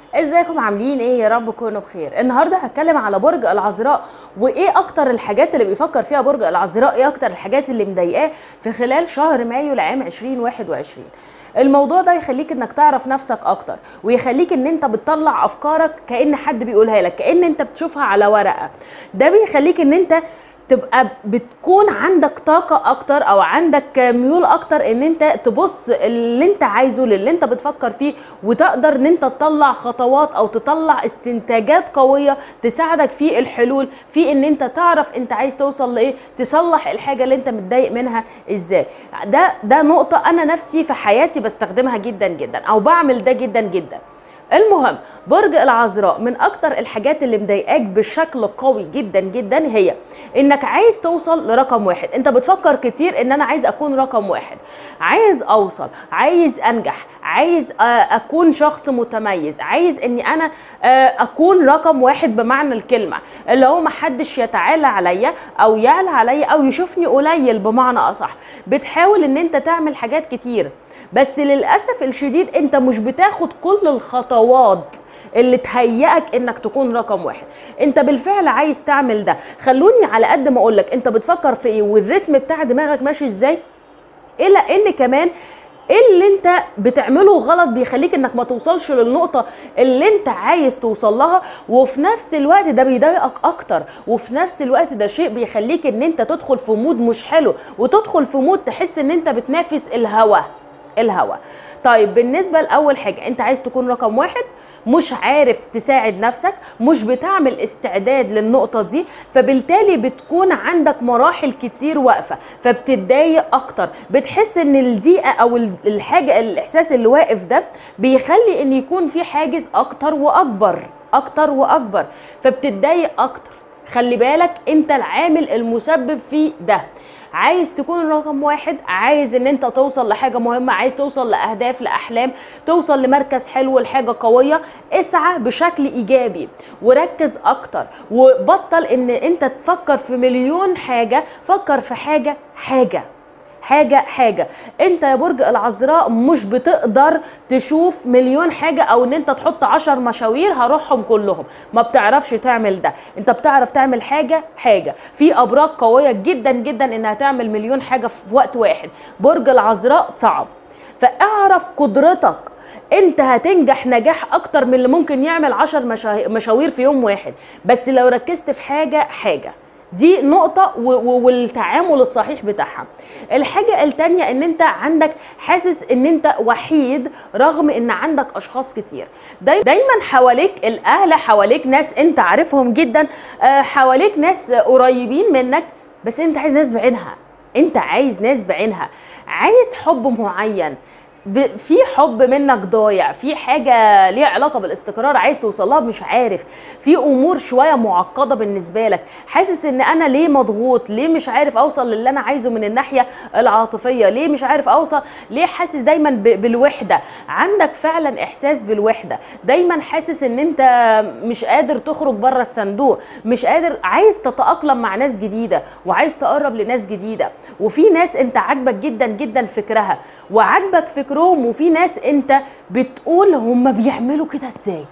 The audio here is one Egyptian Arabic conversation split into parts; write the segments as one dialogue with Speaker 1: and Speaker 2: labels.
Speaker 1: ازيكم عاملين ايه يا رب تكونوا بخير النهارده هتكلم على برج العذراء وايه اكتر الحاجات اللي بيفكر فيها برج العذراء ايه اكتر الحاجات اللي مضايقاه في خلال شهر مايو لعام 2021 الموضوع ده يخليك انك تعرف نفسك اكتر ويخليك ان انت بتطلع افكارك كان حد بيقولها لك كان انت بتشوفها على ورقه ده بيخليك ان انت تبقى بتكون عندك طاقة أكتر أو عندك ميول أكتر إن أنت تبص اللي أنت عايزه للي أنت بتفكر فيه وتقدر إن أنت تطلع خطوات أو تطلع استنتاجات قوية تساعدك في الحلول في إن أنت تعرف أنت عايز توصل لإيه تصلح الحاجة اللي أنت متضايق منها إزاي ده ده نقطة أنا نفسي في حياتي بستخدمها جدا جدا أو بعمل ده جدا جدا المهم برج العذراء من اكتر الحاجات اللي مضايقاك بشكل قوي جدا جدا هي انك عايز توصل لرقم واحد انت بتفكر كتير ان انا عايز اكون رقم واحد عايز اوصل عايز انجح عايز اكون شخص متميز عايز اني انا اكون رقم واحد بمعنى الكلمه اللي هو محدش يتعالى عليا او يعلى عليا او يشوفني قليل بمعنى اصح بتحاول ان انت تعمل حاجات كتير بس للاسف الشديد انت مش بتاخد كل الخطوات اللي تهيئك انك تكون رقم واحد انت بالفعل عايز تعمل ده خلوني على قد ما اقولك انت بتفكر في ايه والريتم بتاع دماغك ماشي ازاي الى ان كمان ايه اللي انت بتعمله غلط بيخليك انك ما توصلش للنقطه اللي انت عايز توصل لها وفي نفس الوقت ده بيضايقك اكتر وفي نفس الوقت ده شيء بيخليك ان انت تدخل في مود مش حلو وتدخل في مود تحس ان انت بتنافس الهوا الهوا طيب بالنسبه لاول حاجه انت عايز تكون رقم واحد مش عارف تساعد نفسك مش بتعمل استعداد للنقطة دي فبالتالي بتكون عندك مراحل كتير واقفة فبتتضايق أكتر بتحس إن الضيقة أو الحاجة الإحساس اللي واقف ده بيخلي إن يكون في حاجز أكتر وأكبر أكتر وأكبر فبتتضايق أكتر خلي بالك أنت العامل المسبب في ده عايز تكون رقم واحد عايز ان انت توصل لحاجه مهمه عايز توصل لاهداف لاحلام توصل لمركز حلو لحاجه قويه اسعى بشكل ايجابي وركز اكتر وبطل ان انت تفكر في مليون حاجه فكر في حاجه حاجه حاجة حاجة انت يا برج العذراء مش بتقدر تشوف مليون حاجة او ان انت تحط عشر مشاوير هروحهم كلهم ما بتعرفش تعمل ده انت بتعرف تعمل حاجة حاجة في ابراج قوية جدا جدا انها تعمل مليون حاجة في وقت واحد برج العذراء صعب فاعرف قدرتك انت هتنجح نجاح اكتر من اللي ممكن يعمل عشر مشاوير في يوم واحد بس لو ركزت في حاجة حاجة دي نقطة والتعامل الصحيح بتاعها الحاجة التانية ان انت عندك حاسس ان انت وحيد رغم ان عندك اشخاص كتير دايما حواليك الاهل حواليك ناس انت عارفهم جدا حواليك ناس قريبين منك بس انت عايز ناس بعينها انت عايز ناس بعينها عايز حب معين في حب منك ضايع في حاجه ليها علاقه بالاستقرار عايز توصلها مش عارف في امور شويه معقده بالنسبه لك حاسس ان انا ليه مضغوط ليه مش عارف اوصل للي انا عايزه من الناحيه العاطفيه ليه مش عارف اوصل ليه حاسس دايما بالوحده عندك فعلا احساس بالوحده دايما حاسس ان انت مش قادر تخرج بره الصندوق مش قادر عايز تتاقلم مع ناس جديده وعايز تقرب لناس جديده وفي ناس انت عاجبك جدا جدا فكرها وعاجبك فكر فكرهم وفي ناس انت بتقول هم بيعملوا كده ازاي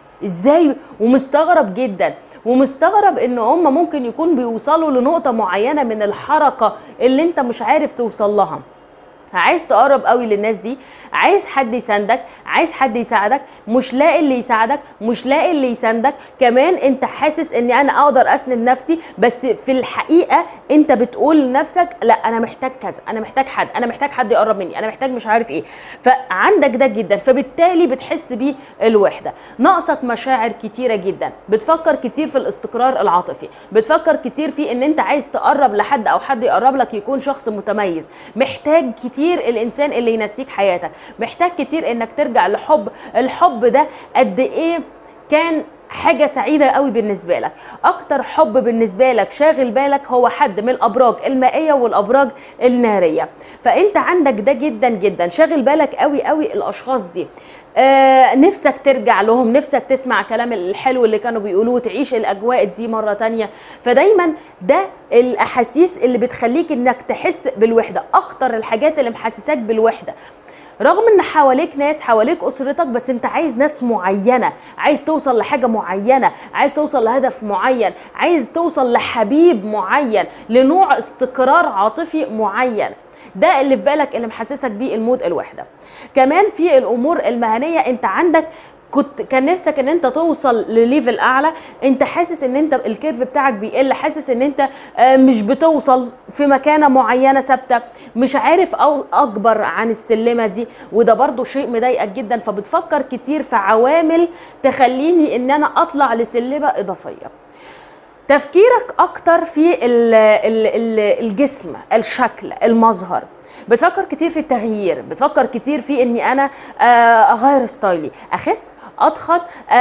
Speaker 1: ازاي ومستغرب جدا ومستغرب ان هم ممكن يكون بيوصلوا لنقطه معينه من الحركه اللي انت مش عارف توصل لها عايز تقرب قوي للناس دي عايز حد يساندك عايز حد يساعدك مش لاقي اللي يساعدك مش لاقي اللي يساندك كمان انت حاسس اني انا اقدر اسند نفسي بس في الحقيقه انت بتقول لنفسك لا انا محتاج كذا انا محتاج حد انا محتاج حد يقرب مني انا محتاج مش عارف ايه فعندك ده جدا فبالتالي بتحس بيه الوحده ناقصك مشاعر كتيره جدا بتفكر كتير في الاستقرار العاطفي بتفكر كتير في ان انت عايز تقرب لحد او حد يقرب لك يكون شخص متميز محتاج كتير كتير الانسان اللي ينسيك حياتك محتاج كتير انك ترجع لحب الحب ده قد ايه كان حاجة سعيدة قوي بالنسبة لك أكتر حب بالنسبة لك شاغل بالك هو حد من الأبراج المائية والأبراج النارية فأنت عندك ده جدا جدا شاغل بالك قوي قوي الأشخاص دي آه نفسك ترجع لهم نفسك تسمع كلام الحلو اللي كانوا بيقولوه تعيش الأجواء دي مرة تانية فدايما ده الأحاسيس اللي بتخليك إنك تحس بالوحدة أكتر الحاجات اللي محسساك بالوحدة رغم ان حواليك ناس حواليك اسرتك بس انت عايز ناس معينه عايز توصل لحاجه معينه عايز توصل لهدف معين عايز توصل لحبيب معين لنوع استقرار عاطفي معين ده اللي في بالك اللي محسسك بيه المود الوحده كمان في الامور المهنيه انت عندك كنت كان نفسك ان انت توصل لليفل اعلى انت حاسس ان انت الكيرف بتاعك بيقل حاسس ان انت آه، مش بتوصل في مكانه معينه ثابته مش عارف او اكبر عن السلمه دي وده برضو شيء مضايقك جدا فبتفكر كتير في عوامل تخليني ان انا اطلع لسلمه اضافيه تفكيرك اكتر في ال ال ال الجسم الشكل المظهر بتفكر كتير في التغيير بتفكر كتير في اني انا آه، اغير ستايلي اخس اتخن آه،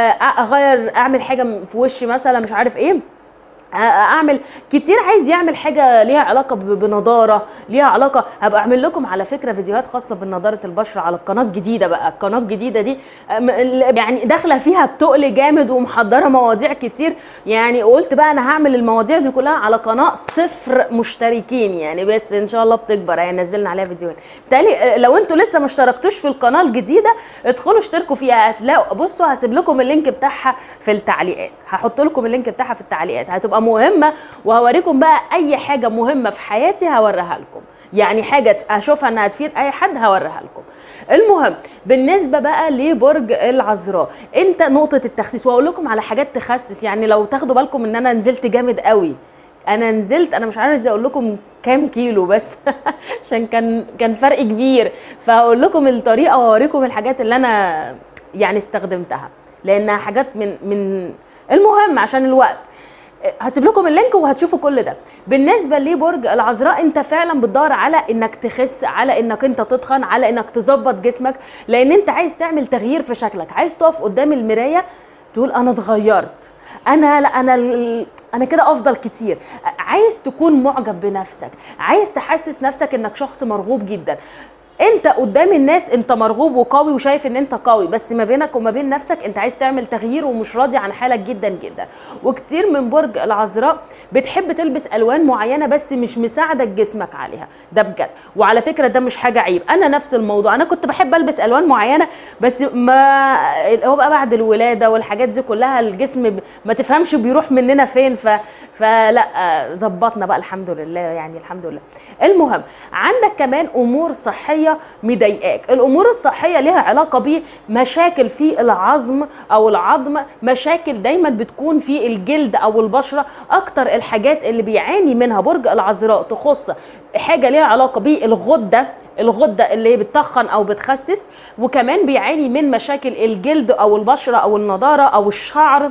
Speaker 1: اغير اعمل حاجه في وشي مثلا مش عارف ايه آه، اعمل كتير عايز يعمل حاجه ليها علاقه ب- بنضاره ليها علاقه هبقى اعمل لكم على فكره فيديوهات خاصه بنضاره البشره على القناه الجديده بقى القناه الجديده دي آم، ال- يعني داخله فيها بتقل جامد ومحضره مواضيع كتير يعني قلت بقى انا هعمل المواضيع دي كلها على قناه صفر مشتركين يعني بس ان شاء الله بتكبر يعني نزلنا عليها فيديوهات بالتالي آه، لو انتوا لسه ما اشتركتوش في القناه الجديده ادخلوا اشتركوا فيها هتلاقوا بصوا هسيب لكم اللينك بتاعها في التعليقات هحط لكم اللينك بتاعها في التعليقات هتبقى مهمه وهوريكم بقى اي حاجه مهمه في حياتي هوريها لكم يعني حاجه اشوفها انها تفيد اي حد هوريها لكم المهم بالنسبه بقى لبرج العذراء انت نقطه التخسيس واقول لكم على حاجات تخسس يعني لو تاخدوا بالكم ان انا نزلت جامد قوي انا نزلت انا مش عارفه ازاي اقول لكم كام كيلو بس عشان كان كان فرق كبير فهقول لكم الطريقه واوريكم الحاجات اللي انا يعني استخدمتها لانها حاجات من من المهم عشان الوقت هسيب لكم اللينك وهتشوفوا كل ده بالنسبه لبرج العذراء انت فعلا بتدور على انك تخس على انك انت تتخن على انك تظبط جسمك لان انت عايز تعمل تغيير في شكلك عايز تقف قدام المرايه تقول انا اتغيرت انا لا انا ال- انا كده افضل كتير عايز تكون معجب بنفسك عايز تحسس نفسك انك شخص مرغوب جدا انت قدام الناس انت مرغوب وقوي وشايف ان انت قوي بس ما بينك وما بين نفسك انت عايز تعمل تغيير ومش راضي عن حالك جدا جدا وكتير من برج العذراء بتحب تلبس الوان معينه بس مش مساعده جسمك عليها ده بجد وعلى فكره ده مش حاجه عيب انا نفس الموضوع انا كنت بحب البس الوان معينه بس ما هو بقى بعد الولاده والحاجات دي كلها الجسم ب- ما تفهمش بيروح مننا فين ف فلا آه، ظبطنا بقى الحمد لله يعني الحمد لله المهم عندك كمان امور صحيه مضايقاك الامور الصحيه ليها علاقه بمشاكل في العظم او العظم مشاكل دايما بتكون في الجلد او البشره اكتر الحاجات اللي بيعاني منها برج العذراء تخص حاجه ليها علاقه بالغده الغده اللي هي بتخن او بتخسس وكمان بيعاني من مشاكل الجلد او البشره او النضاره او الشعر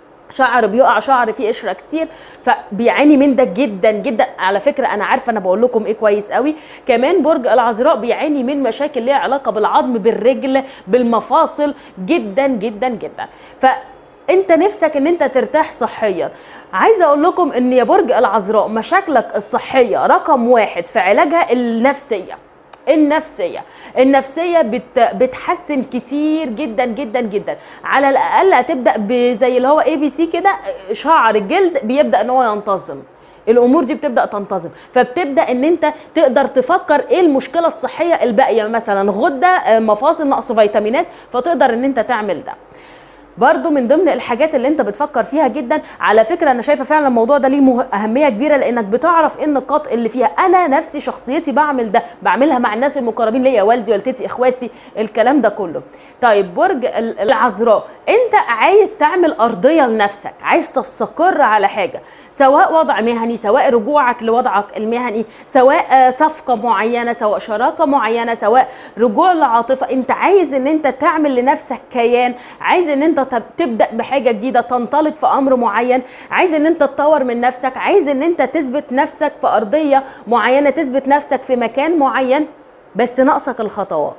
Speaker 1: شعر بيقع شعر فيه قشره كتير فبيعاني من ده جدا جدا على فكره انا عارفه انا بقول لكم ايه كويس قوي كمان برج العذراء بيعاني من مشاكل ليها علاقه بالعظم بالرجل بالمفاصل جدا جدا جدا ف انت نفسك ان انت ترتاح صحيا عايزه اقول لكم ان يا برج العذراء مشاكلك الصحيه رقم واحد في علاجها النفسيه النفسيه النفسيه بت بتحسن كتير جدا جدا جدا على الاقل هتبدا بزي اللي هو اي بي سي كده شعر الجلد بيبدا ان هو ينتظم الامور دي بتبدا تنتظم فبتبدا ان انت تقدر تفكر ايه المشكله الصحيه الباقيه مثلا غده آه، مفاصل نقص فيتامينات فتقدر ان انت تعمل ده برضو من ضمن الحاجات اللي انت بتفكر فيها جدا على فكره انا شايفه فعلا الموضوع ده ليه مه- اهميه كبيره لانك بتعرف ايه النقاط اللي فيها انا نفسي شخصيتي بعمل ده بعملها مع الناس المقربين ليا والدي والدتي اخواتي الكلام ده كله طيب برج ال- العذراء انت عايز تعمل ارضيه لنفسك عايز تستقر على حاجه سواء وضع مهني سواء رجوعك لوضعك المهني سواء آه، صفقه معينه سواء شراكه معينه سواء رجوع لعاطفه انت عايز ان انت تعمل لنفسك كيان عايز ان انت تب- تبدا بحاجه جديده تنطلق في امر معين عايز ان انت تطور من نفسك عايز ان انت تثبت نفسك في ارضيه معينه تثبت نفسك في مكان معين بس ناقصك الخطوات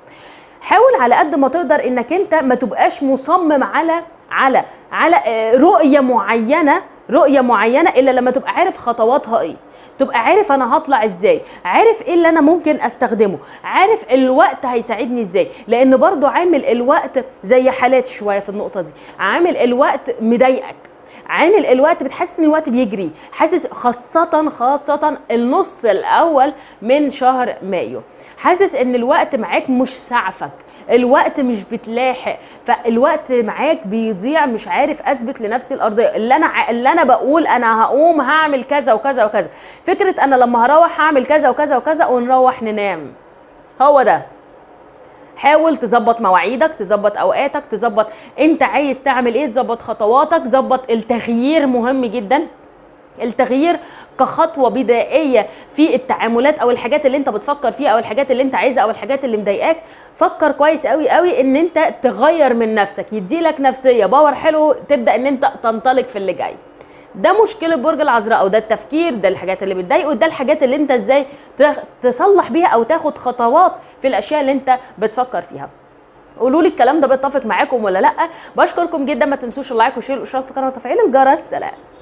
Speaker 1: حاول على قد ما تقدر انك انت ما تبقاش مصمم على على على آه، رؤيه معينه رؤيه معينه الا لما تبقى عارف خطواتها ايه تبقى عارف انا هطلع ازاي عارف ايه اللي انا ممكن استخدمه عارف الوقت هيساعدني ازاي لان برضو عامل الوقت زي حالات شويه في النقطه دي عامل الوقت مضايقك عامل الوقت بتحس ان الوقت بيجري حاسس خاصة خاصة النص الاول من شهر مايو حاسس ان الوقت معاك مش سعفك الوقت مش بتلاحق فالوقت معاك بيضيع مش عارف اثبت لنفسي الارضيه اللي انا ع- اللي انا بقول انا هقوم هعمل كذا وكذا وكذا فكره انا لما هروح هعمل كذا وكذا وكذا ونروح ننام هو ده حاول تظبط مواعيدك تظبط اوقاتك تظبط انت عايز تعمل ايه تظبط خطواتك ظبط التغيير مهم جدا التغيير كخطوه بدائيه في التعاملات او الحاجات اللي انت بتفكر فيها او الحاجات اللي انت عايزها او الحاجات اللي مضايقاك فكر كويس قوي قوي ان انت تغير من نفسك يديلك نفسيه باور حلو تبدا ان انت تنطلق في اللي جاي ده مشكله برج العذراء او ده التفكير ده الحاجات اللي بتضايقه ده الحاجات اللي انت ازاي تخ- تصلح بيها او تاخد خطوات في الاشياء اللي انت بتفكر فيها قولوا لي الكلام ده بيتفق معاكم ولا لا بشكركم جدا ما تنسوش اللايك والشير والاشتراك في القناه وتفعيل الجرس سلام